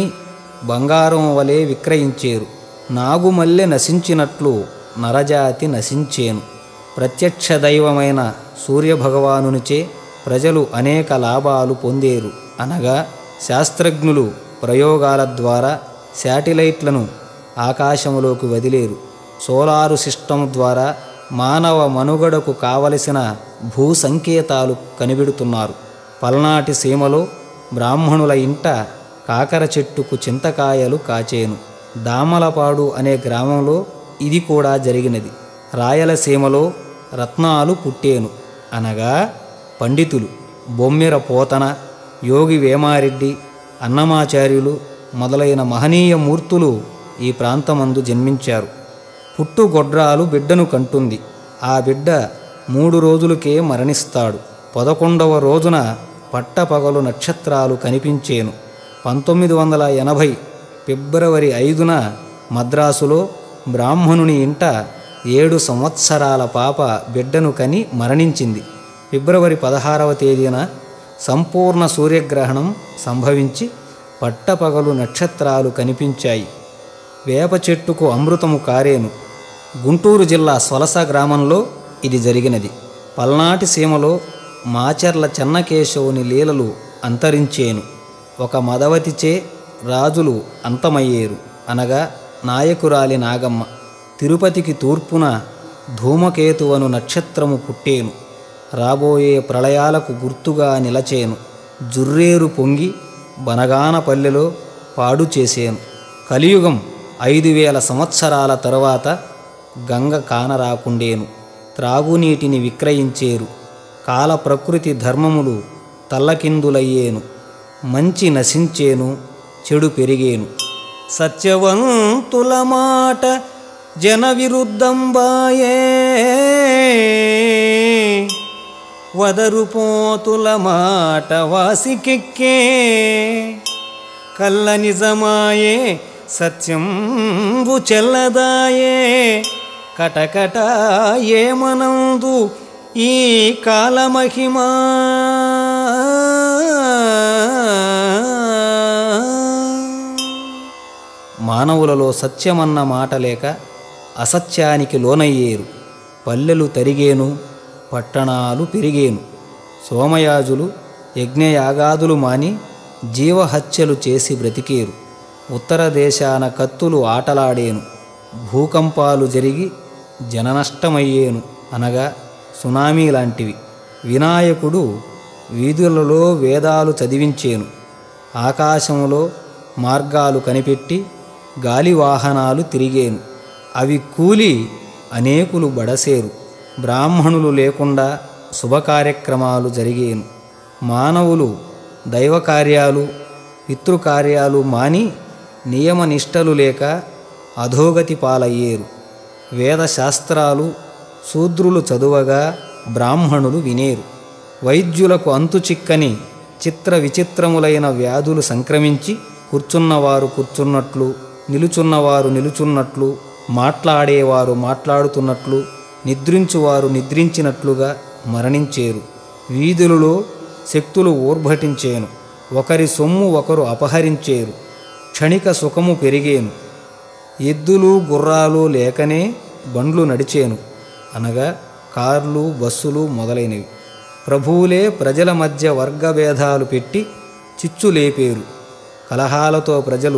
బంగారం వలె విక్రయించేరు నాగుమల్లె నశించినట్లు నరజాతి నశించేను ప్రత్యక్ష దైవమైన సూర్యభగవానునిచే ప్రజలు అనేక లాభాలు పొందేరు అనగా శాస్త్రజ్ఞులు ప్రయోగాల ద్వారా శాటిలైట్లను ఆకాశములోకి వదిలేరు సోలారు సిస్టమ్ ద్వారా మానవ మనుగడకు కావలసిన భూ సంకేతాలు కనిపెడుతున్నారు పల్నాటి సీమలో బ్రాహ్మణుల ఇంట కాకర చెట్టుకు చింతకాయలు కాచేను దామలపాడు అనే గ్రామంలో ఇది కూడా జరిగినది రాయలసీమలో రత్నాలు పుట్టేను అనగా పండితులు బొమ్మిర పోతన యోగి వేమారెడ్డి అన్నమాచార్యులు మొదలైన మహనీయ మూర్తులు ఈ ప్రాంతమందు జన్మించారు పుట్టుగొడ్రాలు బిడ్డను కంటుంది ఆ బిడ్డ మూడు రోజులకే మరణిస్తాడు పదకొండవ రోజున పట్టపగలు నక్షత్రాలు కనిపించేను పంతొమ్మిది వందల ఎనభై ఫిబ్రవరి ఐదున మద్రాసులో బ్రాహ్మణుని ఇంట ఏడు సంవత్సరాల పాప బిడ్డను కని మరణించింది ఫిబ్రవరి పదహారవ తేదీన సంపూర్ణ సూర్యగ్రహణం సంభవించి పట్టపగలు నక్షత్రాలు కనిపించాయి వేప చెట్టుకు అమృతము కారేను గుంటూరు జిల్లా సొలస గ్రామంలో ఇది జరిగినది పల్నాటి సీమలో మాచర్ల చెన్నకేశవుని లీలలు అంతరించేను ఒక మదవతిచే రాజులు అంతమయ్యేరు అనగా నాయకురాలి నాగమ్మ తిరుపతికి తూర్పున ధూమకేతువను నక్షత్రము పుట్టేను రాబోయే ప్రళయాలకు గుర్తుగా నిలచేను జుర్రేరు పొంగి బనగానపల్లెలో పాడు చేసేను కలియుగం ఐదు వేల సంవత్సరాల తరువాత గంగ కానరాకుండేను త్రాగునీటిని విక్రయించేరు కాల ప్రకృతి ధర్మములు తల్లకిందులయ్యేను మంచి నశించేను చెడు పెరిగేను సత్యవంతుల మాట జన విరుద్ధంబాయే వదరుపోతుల మాట వాసికెక్కే కల్ల నిజమాయే సత్యంబు చెల్లదాయే కటకట ఏమనందు ఈ కాలమహిమా మానవులలో సత్యమన్న మాట లేక అసత్యానికి లోనయ్యేరు పల్లెలు తరిగేను పట్టణాలు పెరిగేను సోమయాజులు యజ్ఞయాగాదులు మాని జీవహత్యలు చేసి బ్రతికేరు ఉత్తర దేశాన కత్తులు ఆటలాడేను భూకంపాలు జరిగి జననష్టమయ్యేను అనగా సునామీ లాంటివి వినాయకుడు వీధులలో వేదాలు చదివించేను ఆకాశంలో మార్గాలు కనిపెట్టి గాలి వాహనాలు తిరిగేను అవి కూలి అనేకులు బడసేరు బ్రాహ్మణులు లేకుండా శుభకార్యక్రమాలు జరిగేను మానవులు దైవకార్యాలు పితృకార్యాలు మాని నియమనిష్టలు లేక అధోగతి పాలయ్యేరు వేదశాస్త్రాలు శూద్రులు చదువగా బ్రాహ్మణులు వినేరు వైద్యులకు అంతు చిక్కని చిత్ర విచిత్రములైన వ్యాధులు సంక్రమించి కూర్చున్నవారు కూర్చున్నట్లు నిలుచున్నవారు నిలుచున్నట్లు మాట్లాడేవారు మాట్లాడుతున్నట్లు నిద్రించువారు నిద్రించినట్లుగా మరణించేరు వీధులలో శక్తులు ఊర్భటించేను ఒకరి సొమ్ము ఒకరు అపహరించేరు క్షణిక సుఖము పెరిగేను ఎద్దులు గుర్రాలు లేకనే బండ్లు నడిచేను అనగా కార్లు బస్సులు మొదలైనవి ప్రభువులే ప్రజల మధ్య వర్గభేదాలు పెట్టి చిచ్చు లేపేరు కలహాలతో ప్రజలు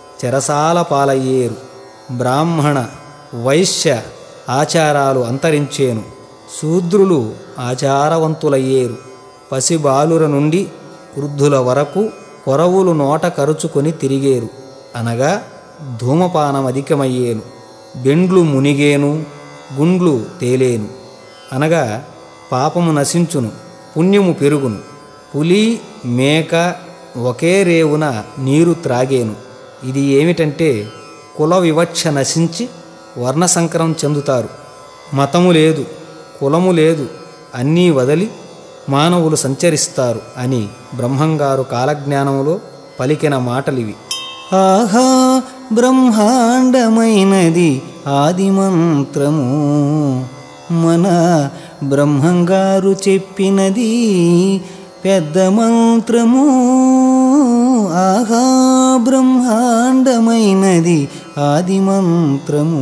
చెరసాల పాలయ్యేరు బ్రాహ్మణ వైశ్య ఆచారాలు అంతరించేను శూద్రులు ఆచారవంతులయ్యేరు పసిబాలుర నుండి వృద్ధుల వరకు కొరవులు నోట కరుచుకొని తిరిగేరు అనగా ధూమపానం అధికమయ్యేను బెండ్లు మునిగేను గుండ్లు తేలేను అనగా పాపము నశించును పుణ్యము పెరుగును పులి మేక ఒకే రేవున నీరు త్రాగేను ఇది ఏమిటంటే కుల వివక్ష నశించి వర్ణసంకరం చెందుతారు మతము లేదు కులము లేదు అన్నీ వదిలి మానవులు సంచరిస్తారు అని బ్రహ్మంగారు కాలజ్ఞానములో పలికిన మాటలివి ఆహా బ్రహ్మాండమైనది ఆది మంత్రము మన బ్రహ్మంగారు చెప్పినది పెద్ద మంత్రము ఆహా బ్రహ్మాండమైనది ఆది మంత్రము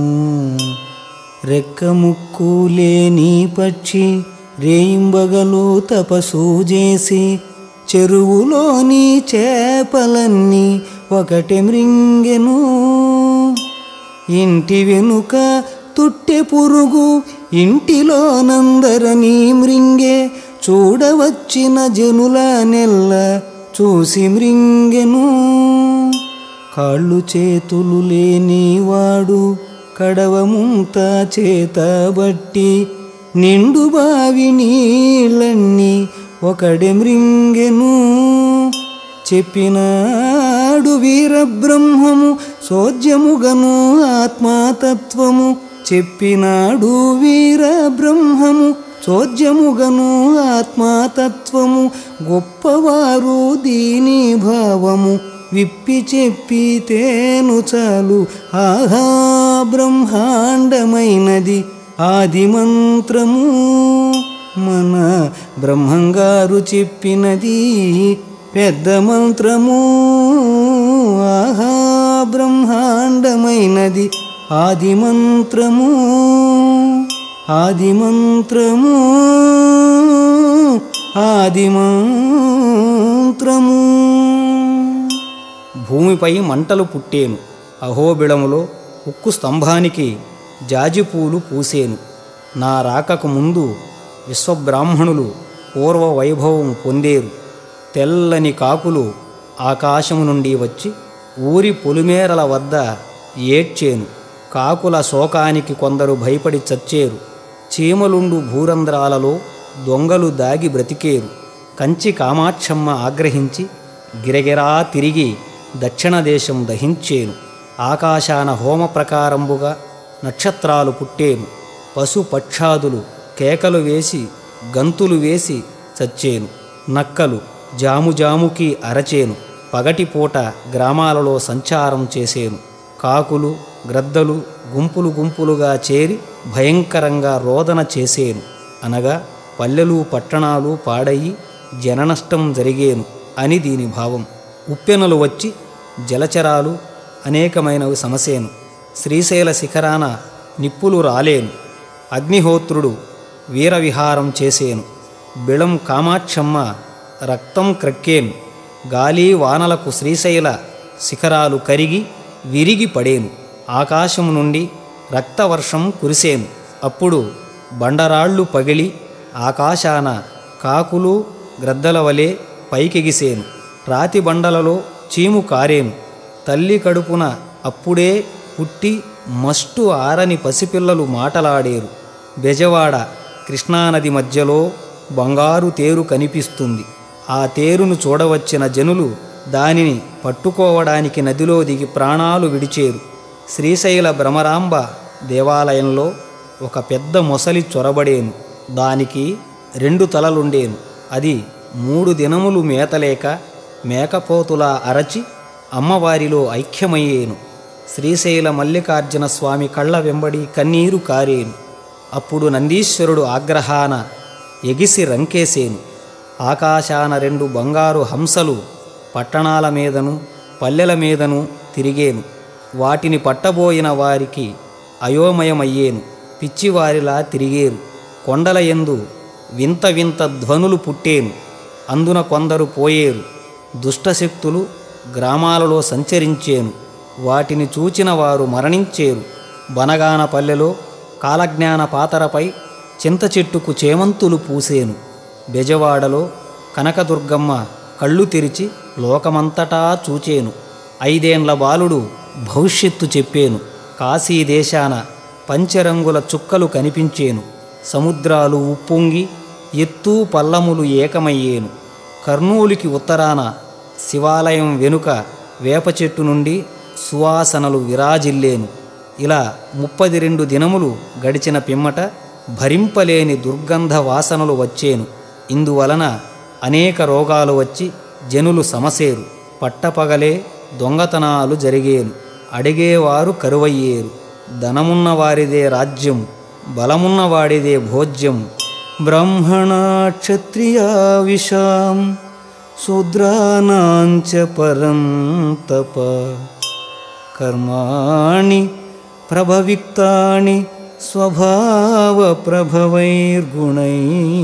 రెక్క ముక్కు లేని పక్షి రేయింబగలు తపసు చేసి చెరువులోని చేపలన్నీ ఒకటి మృంగెను ఇంటి వెనుక తుట్టె పురుగు ఇంటిలోనందరని మృంగే చూడవచ్చిన జనుల నెల్ల చూసి మృంగెను కాళ్ళు చేతులు లేనివాడు కడవముంత చేతబట్టి నిండు బావి నీళ్ళన్నీ ఒకడే మృంగెను చెప్పినాడు వీరబ్రహ్మము సోద్యముగను ఆత్మతత్వము చెప్పినాడు వీరబ్రహ్మము చోద్యముగను ఆత్మతత్వము గొప్పవారు దీని భావము విప్పి చెప్పితేను చాలు ఆహా బ్రహ్మాండమైనది ఆది మంత్రము మన బ్రహ్మంగారు చెప్పినది పెద్ద మంత్రము ఆహా బ్రహ్మాండమైనది ఆది మంత్రము ఆది మంత్రము ఆది మంత్రము భూమిపై మంటలు పుట్టేను అహోబిళములో ఉక్కు స్తంభానికి జాజిపూలు పూసేను నా రాకకు ముందు విశ్వబ్రాహ్మణులు పూర్వ వైభవం పొందేరు తెల్లని కాకులు ఆకాశము నుండి వచ్చి ఊరి పొలిమేరల వద్ద ఏడ్చేను కాకుల శోకానికి కొందరు భయపడి చచ్చేరు చీమలుండు భూరంధ్రాలలో దొంగలు దాగి బ్రతికేరు కంచి కామాక్షమ్మ ఆగ్రహించి గిరగిరా తిరిగి దక్షిణ దేశం దహించేను ఆకాశాన హోమ ప్రకారంబుగా నక్షత్రాలు పుట్టేను పశు పక్షాదులు కేకలు వేసి గంతులు వేసి చచ్చేను నక్కలు జాముజాముకి అరచేను పగటిపూట గ్రామాలలో సంచారం చేసేను కాకులు గ్రద్దలు గుంపులు గుంపులుగా చేరి భయంకరంగా రోదన చేసేను అనగా పల్లెలు పట్టణాలు పాడయి జననష్టం జరిగేను అని దీని భావం ఉప్పెనలు వచ్చి జలచరాలు అనేకమైనవి సమసేను శ్రీశైల శిఖరాన నిప్పులు రాలేను అగ్నిహోత్రుడు వీరవిహారం చేసేను బిళం కామాక్షమ్మ రక్తం క్రక్కేను గాలి వానలకు శ్రీశైల శిఖరాలు కరిగి విరిగి పడేను ఆకాశం నుండి రక్తవర్షం కురిసేను అప్పుడు బండరాళ్ళు పగిలి ఆకాశాన కాకులు గ్రద్దల వలె పైకెగిసేను రాతి బండలలో చీము కారేను తల్లి కడుపున అప్పుడే పుట్టి మస్టు ఆరని పసిపిల్లలు మాటలాడేరు బెజవాడ కృష్ణానది మధ్యలో బంగారు తేరు కనిపిస్తుంది ఆ తేరును చూడవచ్చిన జనులు దానిని పట్టుకోవడానికి నదిలో దిగి ప్రాణాలు విడిచేరు శ్రీశైల భ్రమరాంబ దేవాలయంలో ఒక పెద్ద మొసలి చొరబడేను దానికి రెండు తలలుండేను అది మూడు దినములు మేతలేక మేకపోతులా అరచి అమ్మవారిలో ఐక్యమయ్యేను శ్రీశైల మల్లికార్జున స్వామి కళ్ళ వెంబడి కన్నీరు కారేను అప్పుడు నందీశ్వరుడు ఆగ్రహాన ఎగిసి రంకేసేను ఆకాశాన రెండు బంగారు హంసలు పట్టణాల మీదను పల్లెల మీదను తిరిగేను వాటిని పట్టబోయిన వారికి అయోమయమయ్యేను పిచ్చివారిలా తిరిగేరు కొండల యందు వింత వింత ధ్వనులు పుట్టేను అందున కొందరు పోయేరు దుష్టశక్తులు గ్రామాలలో సంచరించేను వాటిని చూచిన వారు మరణించేరు బనగాన పల్లెలో కాలజ్ఞాన పాతరపై చింత చెట్టుకు చేమంతులు పూసేను బెజవాడలో కనకదుర్గమ్మ కళ్ళు తెరిచి లోకమంతటా చూచేను ఐదేండ్ల బాలుడు భవిష్యత్తు చెప్పేను కాశీ దేశాన పంచరంగుల చుక్కలు కనిపించేను సముద్రాలు ఉప్పొంగి ఎత్తు పల్లములు ఏకమయ్యేను కర్నూలుకి ఉత్తరాన శివాలయం వెనుక వేప చెట్టు నుండి సువాసనలు విరాజిల్లేను ఇలా ముప్పది రెండు దినములు గడిచిన పిమ్మట భరింపలేని దుర్గంధ వాసనలు వచ్చేను ఇందువలన అనేక రోగాలు వచ్చి జనులు సమసేరు పట్టపగలే దొంగతనాలు జరిగేను అడిగేవారు కరువయ్యేరు ధనమున్న వారిదే రాజ్యం బలమున్న వాడిదే భోజ్యం బ్రాహ్మణ క్షత్రియా విషాం శూద్రానాంచ పరం తప కర్మాణి ప్రభవిక్తాని స్వభావ ప్రభవైర్గుణై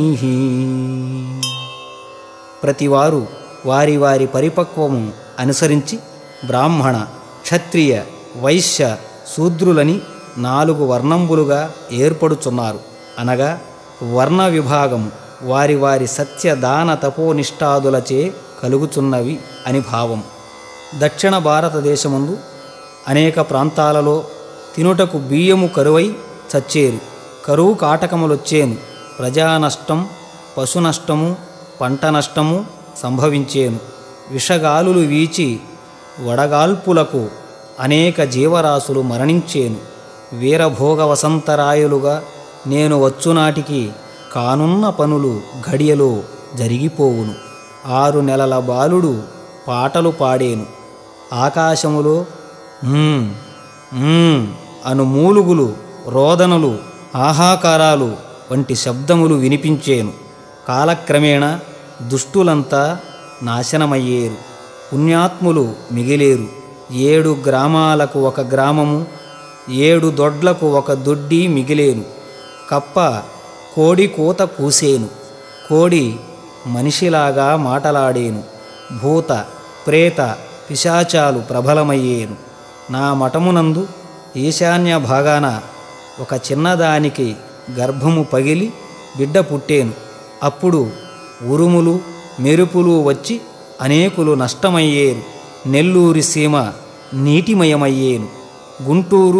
ప్రతివారు వారి వారి పరిపక్వము అనుసరించి బ్రాహ్మణ క్షత్రియ వైశ్య శూద్రులని నాలుగు వర్ణంబులుగా ఏర్పడుచున్నారు అనగా వర్ణ విభాగం వారి వారి సత్య దాన తపోనిష్టాదులచే కలుగుచున్నవి అని భావం దక్షిణ భారతదేశమందు అనేక ప్రాంతాలలో తినుటకు బియ్యము కరువై చచ్చేరు కరువు కాటకములొచ్చేను ప్రజానష్టం పశు నష్టము పంట నష్టము సంభవించేను విషగాలులు వీచి వడగాల్పులకు అనేక జీవరాశులు మరణించేను వీరభోగ వసంతరాయులుగా నేను వచ్చునాటికి కానున్న పనులు ఘడియలో జరిగిపోవును ఆరు నెలల బాలుడు పాటలు పాడేను ఆకాశములో "మ్మ్, మ్మ్" అను మూలుగులు రోదనలు ఆహాకారాలు వంటి శబ్దములు వినిపించేను కాలక్రమేణా దుష్టులంతా నాశనమయ్యేరు పుణ్యాత్ములు మిగిలేరు ఏడు గ్రామాలకు ఒక గ్రామము ఏడు దొడ్లకు ఒక దొడ్డి మిగిలేను కప్ప కోడి కూత కూసేను కోడి మనిషిలాగా మాటలాడేను భూత ప్రేత పిశాచాలు ప్రబలమయ్యేను నా మఠమునందు ఈశాన్య భాగాన ఒక చిన్నదానికి గర్భము పగిలి బిడ్డ పుట్టేను అప్పుడు ఉరుములు మెరుపులు వచ్చి అనేకులు నష్టమయ్యేరు నెల్లూరి సీమ నీటిమయమయ్యేను గుంటూరు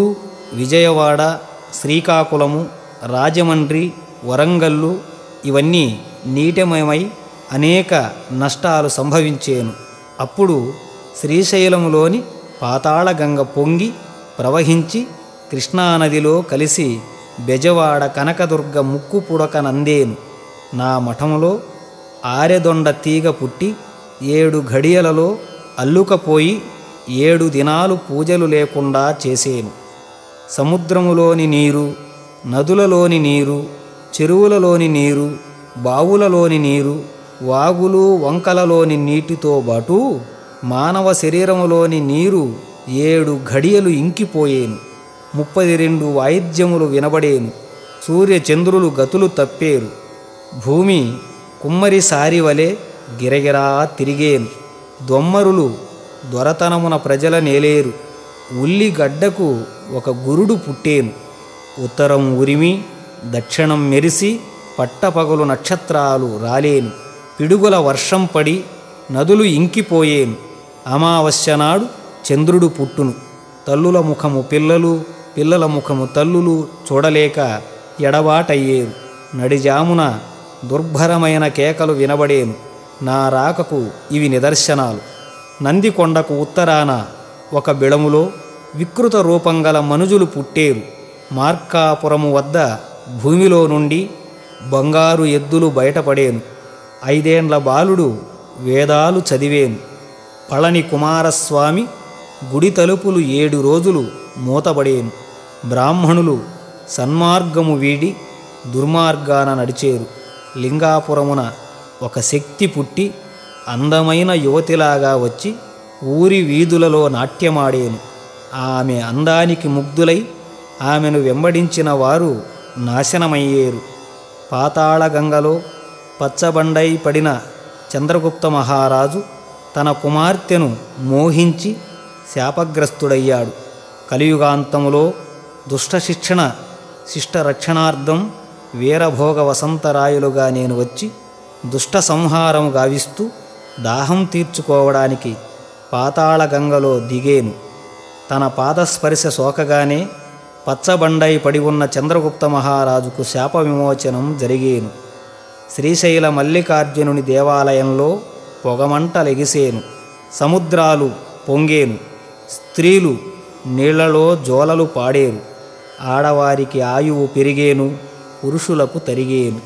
విజయవాడ శ్రీకాకుళము రాజమండ్రి వరంగల్లు ఇవన్నీ నీటమయమై అనేక నష్టాలు సంభవించేను అప్పుడు శ్రీశైలములోని పాతాళగంగ పొంగి ప్రవహించి కృష్ణానదిలో కలిసి బెజవాడ కనకదుర్గ ముక్కు పుడకనందేను నా మఠంలో ఆరెదొండ తీగ పుట్టి ఏడు ఘడియలలో అల్లుకపోయి ఏడు దినాలు పూజలు లేకుండా చేసేను సముద్రములోని నీరు నదులలోని నీరు చెరువులలోని నీరు బావులలోని నీరు వాగులు వంకలలోని నీటితో పాటు మానవ శరీరములోని నీరు ఏడు ఘడియలు ఇంకిపోయేను ముప్పది రెండు వాయిద్యములు వినబడేను సూర్య చంద్రులు గతులు తప్పేరు భూమి కుమ్మరి సారి వలె గిరగిరా తిరిగేను దొమ్మరులు దొరతనమున ప్రజల నేలేరు ఉల్లిగడ్డకు ఒక గురుడు పుట్టేను ఉత్తరం ఉరిమి దక్షిణం మెరిసి పట్టపగలు నక్షత్రాలు రాలేను పిడుగుల వర్షం పడి నదులు ఇంకిపోయేను అమావాస్య నాడు చంద్రుడు పుట్టును తల్లుల ముఖము పిల్లలు పిల్లల ముఖము తల్లులు చూడలేక ఎడబాటయ్యేరు నడిజామున దుర్భరమైన కేకలు వినబడేను నా రాకకు ఇవి నిదర్శనాలు నందికొండకు ఉత్తరాన ఒక బిళములో వికృత రూపంగల మనుజులు పుట్టేరు మార్కాపురము వద్ద భూమిలో నుండి బంగారు ఎద్దులు బయటపడేను ఐదేండ్ల బాలుడు వేదాలు చదివేను పళని కుమారస్వామి గుడి తలుపులు ఏడు రోజులు మూతబడేను బ్రాహ్మణులు సన్మార్గము వీడి దుర్మార్గాన నడిచేరు లింగాపురమున ఒక శక్తి పుట్టి అందమైన యువతిలాగా వచ్చి ఊరి వీధులలో నాట్యమాడేను ఆమె అందానికి ముగ్ధులై ఆమెను వెంబడించిన వారు నాశనమయ్యేరు పాతాళగంగలో పచ్చబండై పడిన చంద్రగుప్త మహారాజు తన కుమార్తెను మోహించి శాపగ్రస్తుడయ్యాడు కలియుగాంతములో దుష్ట శిక్షణ శిష్ట రక్షణార్థం వీరభోగ వసంతరాయులుగా నేను వచ్చి దుష్ట సంహారం గావిస్తూ దాహం తీర్చుకోవడానికి పాతాళగంగలో దిగేను తన పాదస్పర్శ సోకగానే పచ్చబండై పడి ఉన్న చంద్రగుప్త మహారాజుకు శాప విమోచనం జరిగేను శ్రీశైల మల్లికార్జునుని దేవాలయంలో పొగమంటలెగిసేను సముద్రాలు పొంగేను స్త్రీలు నీళ్లలో జోలలు పాడేరు ఆడవారికి ఆయువు పెరిగేను పురుషులకు తరిగేను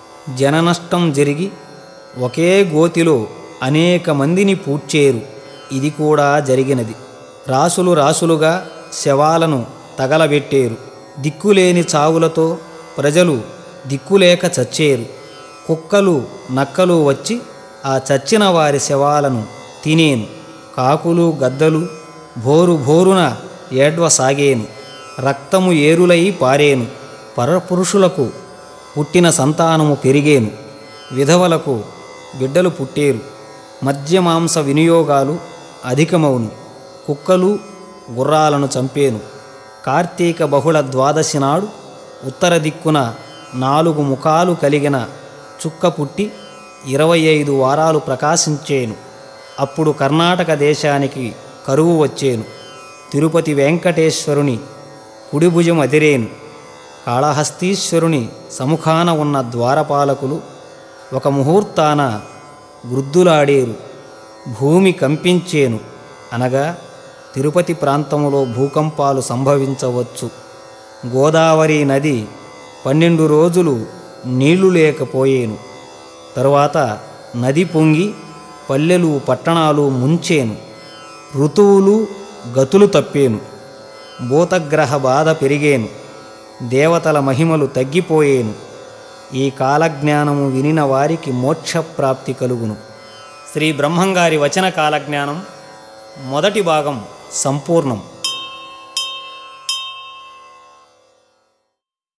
జననష్టం జరిగి ఒకే గోతిలో అనేక మందిని పూడ్చేరు ఇది కూడా జరిగినది రాసులు రాసులుగా శవాలను తగలబెట్టేరు దిక్కులేని చావులతో ప్రజలు దిక్కులేక చచ్చేరు కుక్కలు నక్కలు వచ్చి ఆ చచ్చిన వారి శవాలను తినేను కాకులు గద్దలు భోరు భోరున ఏడ్వసాగేను రక్తము ఏరులై పారేను పరపురుషులకు పుట్టిన సంతానము పెరిగేను విధవలకు బిడ్డలు పుట్టేరు మద్యమాంస వినియోగాలు అధికమవును కుక్కలు గుర్రాలను చంపేను కార్తీక బహుళ ద్వాదశి నాడు ఉత్తర దిక్కున నాలుగు ముఖాలు కలిగిన చుక్క పుట్టి ఇరవై ఐదు వారాలు ప్రకాశించేను అప్పుడు కర్ణాటక దేశానికి కరువు వచ్చేను తిరుపతి వెంకటేశ్వరుని కుడిభుజం అదిరేను కాళహస్తీశ్వరుని సముఖాన ఉన్న ద్వారపాలకులు ఒక ముహూర్తాన వృద్ధులాడేరు భూమి కంపించేను అనగా తిరుపతి ప్రాంతంలో భూకంపాలు సంభవించవచ్చు గోదావరి నది పన్నెండు రోజులు నీళ్లు లేకపోయేను తరువాత నది పొంగి పల్లెలు పట్టణాలు ముంచేను ఋతువులు గతులు తప్పేను భూతగ్రహ బాధ పెరిగేను దేవతల మహిమలు తగ్గిపోయేను ఈ కాలజ్ఞానము వినిన వారికి మోక్షప్రాప్తి కలుగును శ్రీ బ్రహ్మంగారి వచన కాలజ్ఞానం మొదటి భాగం సంపూర్ణం